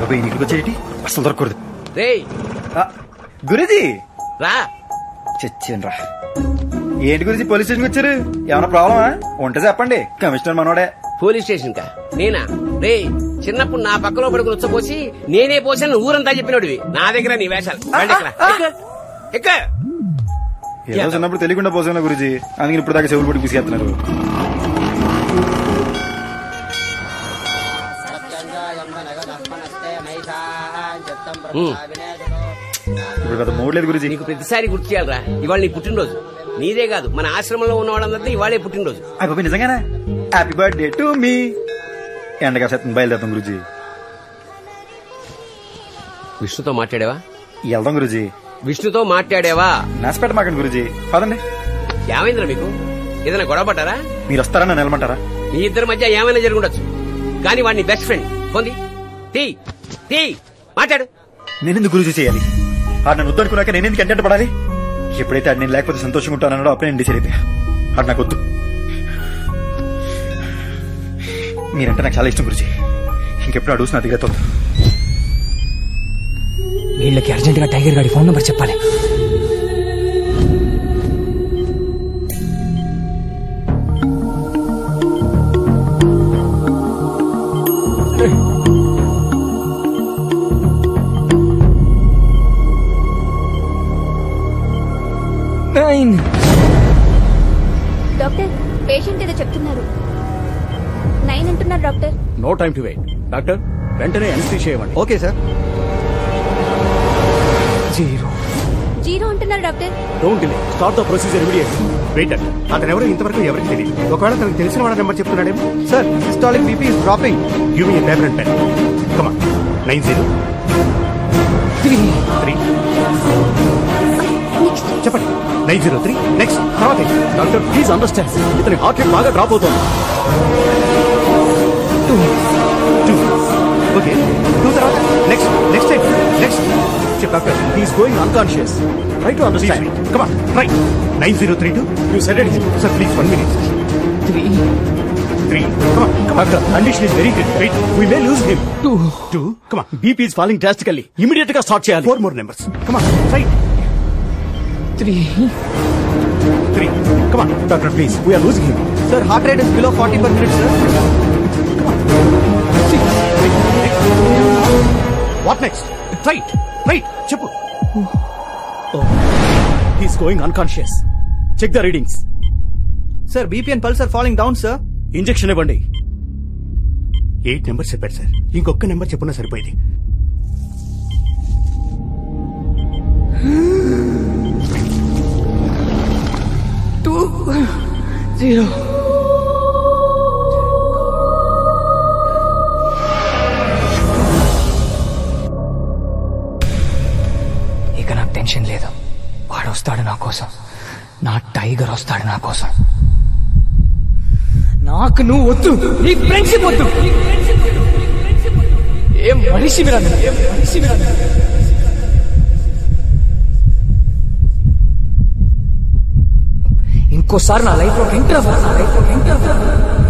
బాబాయ్ ఇంటికి వచ్చేటి అసలు దొరకకూడదు రేయ్ ఆ, గురూజీ రా చచ్చాను రా ఏంటి గురించి పోలీస్ స్టేషన్కి వచ్చారు ఏమైనా ప్రాబ్లమా ఉంటే చెప్పండి కమిషనర్ మనోడే పోలీస్ స్టేషన్ కా నేనా రేయ్ చిన్నప్పుడు నా పక్కలో పడుకుని వచ్చపోసి నేనే పోసాను ఊరంతా చెప్పినోడివి నా దగ్గర నీ వేషాలు రండి ఇక్కడ. ఎక్కు. ఎక్కు. ఏదో చిన్నప్పుడు తెలియకుండా పోసాను గురుజీ అందుకని ఇప్పుడు దాకా చెవులు పట్టి పిసిగేస్తున్నారు ఇప్పుడు పెద్ద మూడ్ లేదు గురుజీ నీకు ప్రతిసారి గుర్తు చేయాలరా ఇవాళ నీ పుట్టినరోజు నీదే కాదు మన ఆశ్రమంలో ఉన్న వాళ్ళందరినీ ఇవాళే పుట్టినరోజు అయిపోయి నిజంగానా హ్యాపీ బర్త్డే టు మీ ఎండగా సత్యం బయలుదేరుతాం గురుజీ విష్ణుతో మాట్లాడావా వెళ్దాం గురుజీ విష్ణుతో మాట్లాడావా నాసిపేట మాకండి గురుజీ పదండి ఏమైందిరా మీకు ఏదైనా గొడవ పడ్డారా మీరు వస్తారా నన్ను వెళ్ళమంటారా మీ ఇద్దరి మధ్య ఏమైనా జరుగుండొచ్చు కానీ వాడిని బెస్ట్ ఫ్రెండ్ పొంది తీ తీ మాట్లాడు నేను ఎందుకు గురుజీ చేయాలి ఆడు నన్ను వద్దనుకున్నాక నేను ఎందుకు ఎంటెంట పడాలి ఎప్పుడైతే ఆడు నేను లేకపోతే సంతోషంగా ఉంటానో అప్పుడే నేను డిసైడ్ అయిపోయా ఆడు నాకు వద్దు మీరంటే నాకు చాలా ఇష్టం గురుజీ ఇంకెప్పుడు అడుగుతున్నా నా దగ్గర తోదు వీళ్ళకి అర్జెంట్ గా టైగర్ గాడి ఫోన్ నంబర్ చెప్పాలి నైన్ డాక్టర్ పేషెంట్ ఏదో చెప్తున్నారు నైన్ అంటున్నారు doctor no time to wait doctor వెంటనే ఎన్సీ చేయమండి ఓకే సార్ జీరో జీరో అంటున్నారు doctor don't delay start the procedure immediate wait అతను ఎవరు ఇంతవరకు ఎవరికి తెలియదు ఒకవేళ తనకు తెలిసిన వాళ్ళ నెంబర్ చెప్తున్నాడేమో sir systolic BP is dropping give me paper and pen comma nine zero three three చెప్పండి నైన్ జీరో త్రీ నెక్స్ట్ తర్వాత డాక్టర్ ప్లీజ్ అండర్స్టాండ్ ఇతని హార్ట్ రేట్ బాగా డ్రాప్ అవుతుంది టూ టూ ఓకే టూ తర్వాత నెక్స్ట్ నెక్స్ట్ టైం నెక్స్ట్ చెప్ doctor he's going unconscious try to understand comma try nine zero three two you said it sir please one minute three three comma doctor condition is very good wait we may lose him two two comma BP is falling drastically immediate గా start చేయాలి four more numbers comma try three three comma doctor please we're losing him sir heart rate is below forty per minute sir what next right right చెప్పు he's going unconscious check the readings sir BP and pulse are falling down sir injection ఇవ్వండి eight numbers చెప్పారు sir ఇంకొక number చెప్పున్నా సరిపోయింది two zero ఇక నాకు tension లేదు వాడు వస్తాడు నా కోసం నా టైగర్ వస్తాడు నా కోసం నాకు నువ్వు వద్దు నీ ఫ్రెండ్షిప్ వద్దు ఏం మనిషి మీరు ఏం మనిషి మీరు ఇంకోసారి నా లైఫ్ లో ఎంటర్ అవ్వరు నా లైఫ్ లో ఎంటర్ అవ్వరు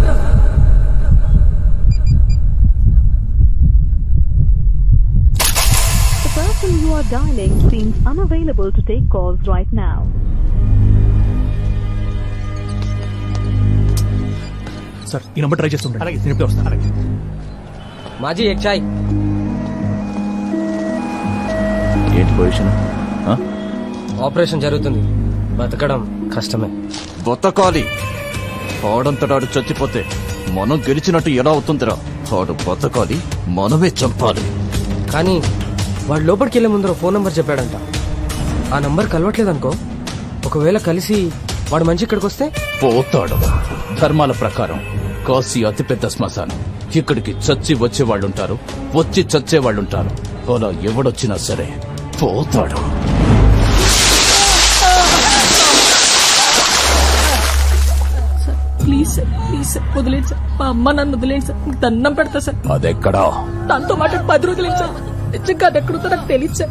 The person you are dialing seems unavailable to take calls right now. Sir ఈ నెంబర్ ట్రై చేస్తుండే అలాగే నేను ఇప్పుడే వస్తాను అలాగే మాజీ ఎక్ చాయ్ ఏంటి పొజిషన్ ఆపరేషన్ జరుగుతుంది బతకడం కష్టమే బతకాలి ఆడంతటాడు చచ్చిపోతే మనం గెలిచినట్టు ఎలా అవుతుందిరా ఆడు బతకాలి మనమే చంపాలి కానీ వాడు లోపలికి వెళ్లే ముందర ఫోన్ నంబర్ చెప్పాడంట ఆ నంబర్ కలవట్లేదు అనుకో ఒకవేళ కలిసి వాడు మంచి ఇక్కడికి వస్తే పోతాడు ధర్మాల ప్రకారం కాశీ అతిపెద్ద శ్మశానం ఇక్కడికి చచ్చి వచ్చేవాళ్ళుంటారు వచ్చి చచ్చేవాళ్ళుంటారు అలా ఎవడొచ్చినా సరే పోతాడు ప్లీజ్ సార్ ప్లీజ్ సార్ వదిలేండి సార్ మా అమ్మ నన్ను వదిలేండి సార్ మీకు దండం పెడతా సార్ అదెక్కడా దాంతో మాట పది రోజులు సార్ నిజంగా అది ఎక్కడుందో నాకు తెలియదు సార్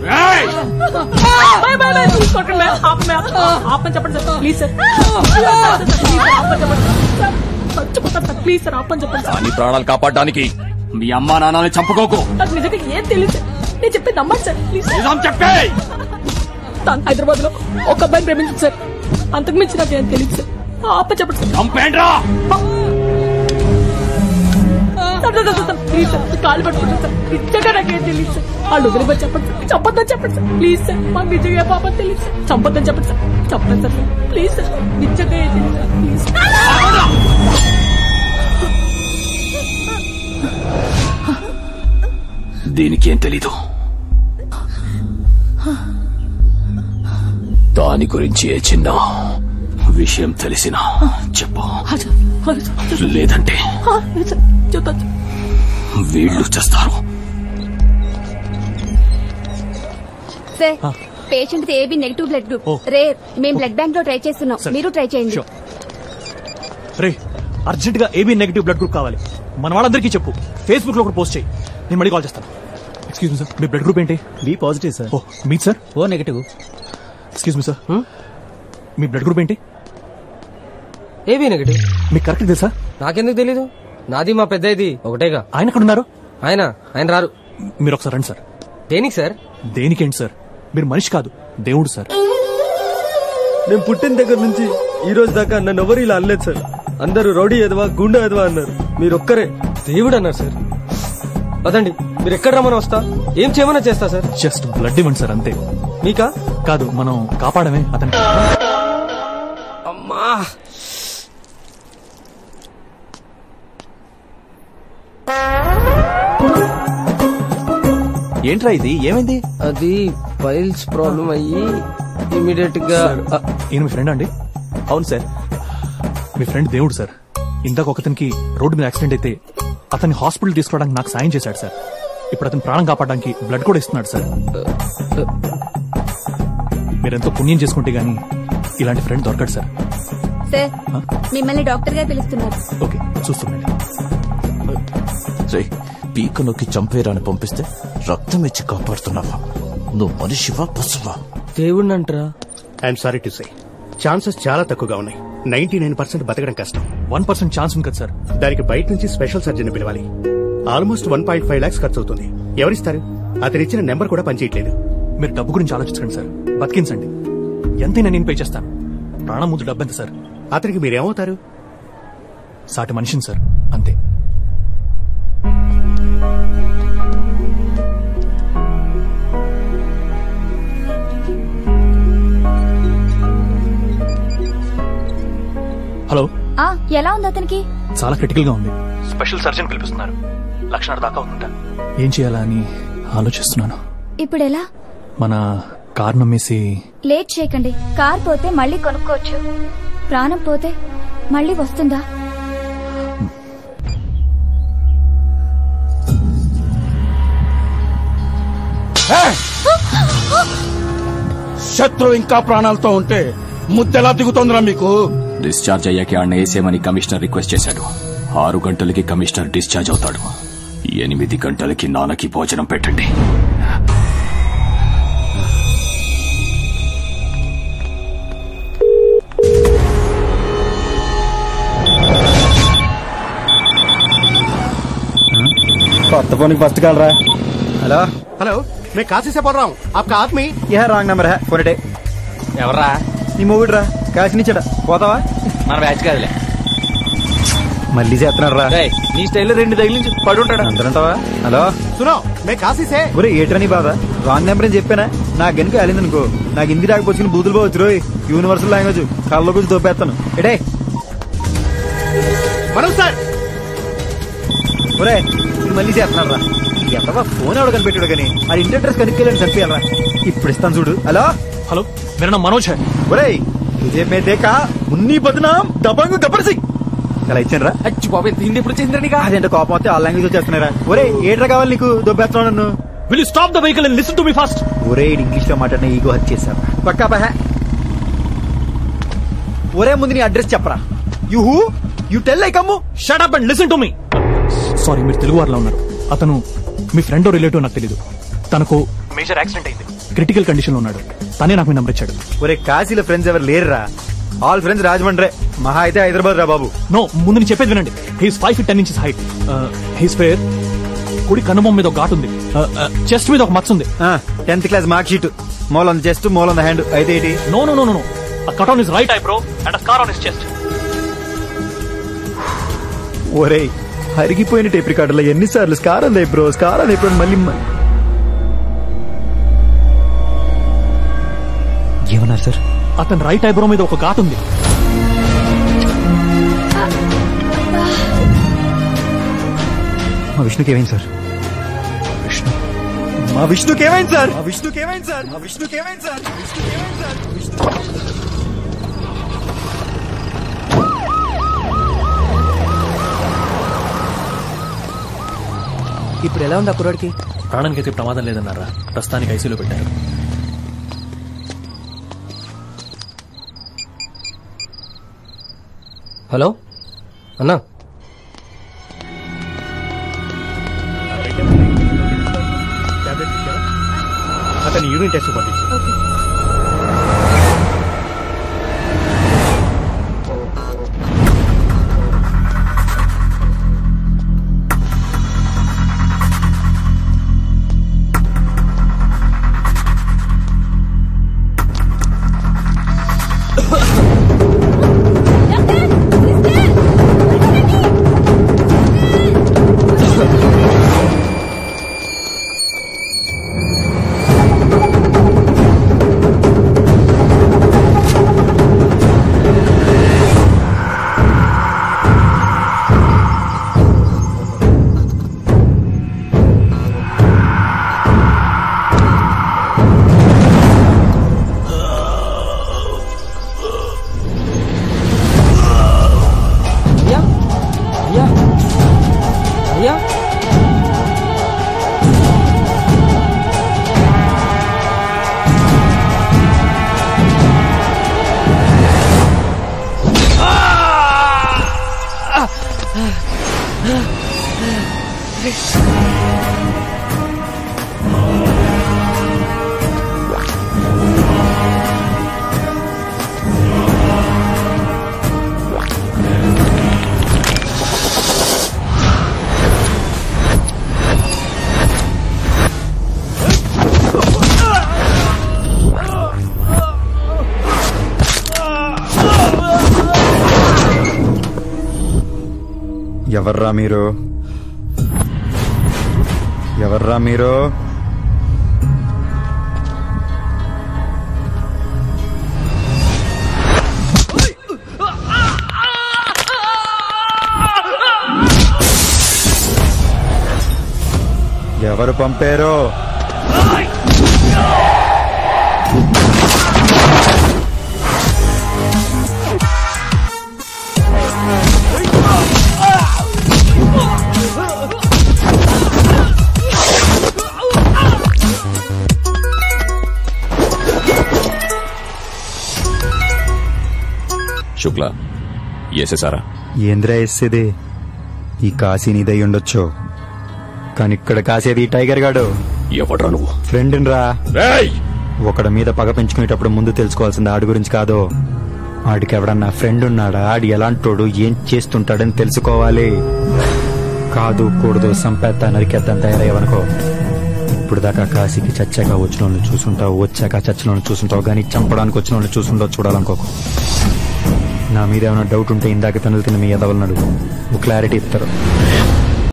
బాయ్ బాయ్ బాయ్ చూసుకోకండి మ్యామ్. ఆపండి, ఆపండి. ఆపండి చెప్పండి sir please sir please sir, ఆపండి చెప్పండి సార్ చచ్చిపోతాను సార్ ప్లీజ్ సార్ ఆపని చెప్పండి సార్ నీ ప్రాణాలు కాపాడడానికి మీ అమ్మా నాన్నని చంపుకోకు నాకు నిజంగా ఏం తెలియదు సార్ నేను చెప్పేది నమ్మండి సార్ ప్లీజ్ సార్. నిజం చెప్పే తాను హైదరాబాద్ లో ఒక అబ్బాయిని ప్రేమించింది సార్ అంతకు మించి నాకు ఏం తెలియదు సార్ ఆ అప్ప చెప్పండి సార్ చంపేండ్రా sir, sir, sir, sir, please sir కాలు పట్టుకుంటాను సార్ నిజంగా నాకేం తెలియదు సార్ వాళ్ళు వదిలిపోయి చెప్పండి సార్ చంపొద్దని చెప్పండి సార్ ప్లీజ్ సార్ మాకు నిజంగా ఏ పాపం తెలియదు సార్ చంపొద్దని చెప్పండి సార్ చెప్పండి సార్ ప్లీజ్ సార్ నిజంగా ఏం తెలియదు సార్ ప్లీజ్ దీనికి ఏం తెలీదు దాని గురించి ఏ చిన్న విషయం తెలిసినా చెప్పు లేదంటే చూద్దాం వీళ్ళు చేస్తారు sir patient AB negative blood group rare మేము బ్లడ్ బ్యాంక్ లో ట్రై చేస్తున్నాం మీరు ట్రై చేయండి Sure. రే అర్జెంట్ గా ఏబీ నెగిటివ్ బ్లడ్ గ్రూప్ కావాలి మన వాళ్ళందరికీ చెప్పు ఫేస్బుక్ లో కూడా పోస్ట్ చేయి నేను మళ్ళీ కాల్ చేస్తాను ఎక్స్క్యూజ్ మీ సార్ మీ బ్లడ్ గ్రూప్ ఏంటి బి పాజిటివ్ సార్ ఓ మీ sir O negative excuse me sir మీ బ్లడ్ గ్రూప్ ఏంటి ఏబీ నెగటివ్ మీకు కరెక్ట్ తెలుసా నాకెందుకు తెలీదు నాది మా పెద్ద ఇది ఒకటేగా ఆయన ఎక్కడ ఉన్నారు ఆయన ఆయన రారు మీరు ఒకసారి రండి సార్ దేనికి సార్ దేనికేంటి సార్ మీరు మనిషి కాదు దేవుడు సార్ నేను పుట్టిన దగ్గర నుంచి ఈ రోజు దాకా నన్ను ఎవరు ఇలా అనలేదు సార్ అందరూ రౌడీ ఎదవా గుండె ఎదవా అన్నారు మీరు ఒక్కరే దేవుడు అన్నారు సార్ పదండి మీరు ఎక్కడ రమ్మని వస్తా ఏం చేయమన్నా చేస్తా సార్ జస్ట్ బ్లడ్ ఇవ్వండి సార్ అంతే మీకా కాదు మనం కాపాడమే అతనికి అమ్మా ఏంట్రా ఇది ఏమైంది అది ఫైల్స్ ప్రాబ్లం అయ్యి ఇమీడియట్ గా ఆ, ఈయన మీ ఫ్రెండ్ అండి అవును సార్ మీ ఫ్రెండ్ దేవుడు సార్ ఇందాక ఒకతనికి రోడ్డు మీద యాక్సిడెంట్ అయితే అతన్ని హాస్పిటల్ తీసుకోవడానికి నాకు సాయం చేశాడు సార్ ఇప్పుడు అతని ప్రాణం కాపాడడానికి బ్లడ్ కూడా ఇస్తున్నాడు సార్ మీరెంతో పుణ్యం చేసుకుంటే గానీ ఇలాంటి ఫ్రెండ్ దొరకడు సార్ సార్ మిమ్మల్ని డాక్టర్ గారు పిలుస్తున్నారు ఓకే చూస్తుండండి రేయ్, పీక నొక్కి చంపేరాని పంపిస్తే రక్తం ఇచ్చి కాపాడుతున్నావా నువ్వు మనిషివా పశువా దేవుడిని అంటారా I'm sorry to say chances చాలా తక్కువగా ఉన్నాయి నైన్టీ నైన్ పర్సెంట్ బతకడం కష్టం వన్ పర్సెంట్ ఛాన్స్ ఉంది కదా సార్ దానికి బయట నుంచి స్పెషల్ సర్జన్ పిలవాలి almost one point five lakhs ఖర్చు అవుతుంది ఎవరిస్తారు అతను ఇచ్చిన నెంబర్ కూడా పనిచేయట్లేదు మీరు డబ్బు గురించి ఆలోచించండి సార్ బతికించండి ఎంతైనా నేను పే చేస్తాను ప్రాణం ముందు డబ్బు ఎంత సార్ అతనికి మీరేమవుతారు సాటి మనిషిని సార్ అంతే హలో ఆ ఎలా ఉంది అతనికి చాలా క్రిటికల్ గా ఉంది స్పెషల్ సర్జన్ పిలిపిస్తున్నారు లక్షణాలు దాకా ఉందంట ఏం చేయాలా అని ఆలోచిస్తున్నాను ఇప్పుడు ఎలా మన కారు నమ్మేసి లేట్ చేయకండి కార్ పోతే మళ్ళీ కొనుక్కోవచ్చు ప్రాణం పోతే మళ్ళీ వస్తుందా శత్రు ఇంకా ప్రాణాలతో ఉంటే ముద్దెలా దిగుతోందిరా మీకు డిశ్చార్జ్ అయ్యాక ఆడిని వేసేమని కమిషనర్ రిక్వెస్ట్ చేశాడు ఆరు గంటలకి కమిషనర్ డిశ్చార్జ్ అవుతాడు ఎనిమిది గంటలకి నాన్నకి భోజనం పెట్టండి కొత్త ఫోన్ ఫస్ట్ కాల్ రా హలో హలో मैं काशी से बोल रहा हूँ आपका आदमी ఏ రాంగ్ నెంబర్ హే ఫోన్ ఇటే ఎవర్రా నీ మొగుడు రా కాసి నిచ్చాడా పోతావా మన బ్యాచ్ కాదులే మళ్ళీ చేస్తున్నాడు రా నీ స్టైల్లో రెండు తగిలించి పడుంటాడు అంతరంటావా హలో सुनो मैं काशी से ఒరే ఏట్రా నీ బాధ రాంగ్ నెంబర్ అని చెప్పానా నాకు గనుక వెళ్ళింది అనుకో నాకు హిందీ రాకపోతే బూతులు పోవచ్చు రోయ్ యూనివర్సల్ లాంగ్వేజ్ కళ్ళలో కొంచెం దోపేస్తాను ఎడే మనోజ్ సార్ ఒరే ఇది మళ్ళీ చేస్తున్నాడు రా ఎంతవా ఫోన్ ఎవడ కనిపెట్టాడు కానీ అది ఇంటి అడ్రస్ కనుక్కెళ్ళని చంపేయాలరా ఇప్పుడు ఇస్తాను చూడు హలో హలో मेरा नाम मनोज है ఒరే तुझे मैं देखा మున్ని బదనాం దబంగు గబ్బర్ సింగ్ అలా ఇచ్చాను రా అచ్చి బాబు ఎంత హిందీ ఎప్పుడు చేసిందిరా నీకు అదేంటో కోపం వస్తే ఆ లాంగ్వేజ్ వచ్చేస్తున్నారా ఒరే ఏట్రా కావాలి నీకు దొబ్బేస్తున్నావు నన్ను will you stop the vehicle and listen to me fast ఒరే ఇంగ్లీష్ లో మాట్లాడిన ఈగో హత్య చేశారు పక్కా పహ ఒరే ముందు నీ అడ్రస్ చెప్పరా you who you tell like Ammu shut up and listen to me sorry మీరు తెలుగు వారిలో ఉన్నారు అతను మీ ఫ్రెండ్ రిలేటివ్ నాకు తెలియదు తనకు మేజర్ యాక్సిడెంట్ అయింది క్రిటికల్ కండిషన్ లో ఉన్నాడు తనే నాకు మీ నెంబర్ ఇచ్చాడు ఒరే కాశీలో ఫ్రెండ్స్ ఎవరు లేరురా ఆల్ ఫ్రెండ్స్ రాజమండ్రే మహా అయితే హైదరాబాద్ రా బాబు నో ముందు నేను చెప్పేది వినండి he's five feet ten inches height he's fair కుడి కనుమం మీద ఒక ఘాటు ఉంది చెస్ట్ మీద ఒక మచ్చ ఉంది tenth class mark sheet mole on chest mole on the hand అయితే ఏంటి no no no no A cut on his right eyebrow and a scar on his chest. ఒరేయ్ హరిగిపోయిన టేప్ రికార్డులో ఎన్నిసార్లు స్కార్ అంది బ్రో స్కార్ అంది bro మళ్ళీ మ- ఏమన్నారు సార్ అతని రైట్ ఐబ్రో మీద ఒక ఘాటు ఉంది మా విష్ణుకి ఏమైంది సార్ విష్ణు మా విష్ణుకి ఏమైంది సార్ మా విష్ణుకి ఏమైంది సార్ మా విష్ణుకి ఏమైంది సార్ మా విష్ణుకి ఏమైంది సార్ విష్ణు- ఇప్పుడు ఎలా ఉంది ఆ కుర్రాడికి ప్రాణానికి అయితే ప్రమాదం లేదన్నారా ప్రస్తుతానికి ఐసీలో పెట్టారు హలో అన్నా అతని యూరిన్ టెస్ట్ పంపించు అయ్యా అయ్యా అయ్యా ఎవర్రా మీరు ఎవర్రా మీరు ఎవరు పంపారో శుక్ల వేసేసారా ఏంద్రా ఎస్సేది ఈ కాశీ నీదై ఉండొచ్చు కానీ ఇక్కడ కాసేది ఈ టైగర్ గాడు ఎవడ్రా నువ్వు ఫ్రెండ్ రా రేయ్! ఒకడి మీద పగ పెంచుకునేటప్పుడు ముందు తెలుసుకోవాల్సింది ఆడి గురించి కాదు ఆడికి ఎవడన్నా ఫ్రెండ్ ఉన్నాడా ఆడి ఎలాంటోడు ఏం చేస్తుంటాడని తెలుసుకోవాలి కాదు కూడదు సంపేత్త నరికేద్దాం తయారయ్యవనుకో ఇప్పుడు దాకా కాశీకి చచ్చాక వచ్చిన వాళ్ళని చూసుంటావు వచ్చాక చచ్చిన వాళ్ళని చూసుంటావు కానీ చంపడానికి వచ్చిన వాళ్ళని చూసుంటావు చూడాలనుకోకు నా మీద ఏమైనా డౌట్ ఉంటే ఇందాక తనులు తిన్న మీ ఎదవలను అడుగు క్లారిటీ ఇస్తారు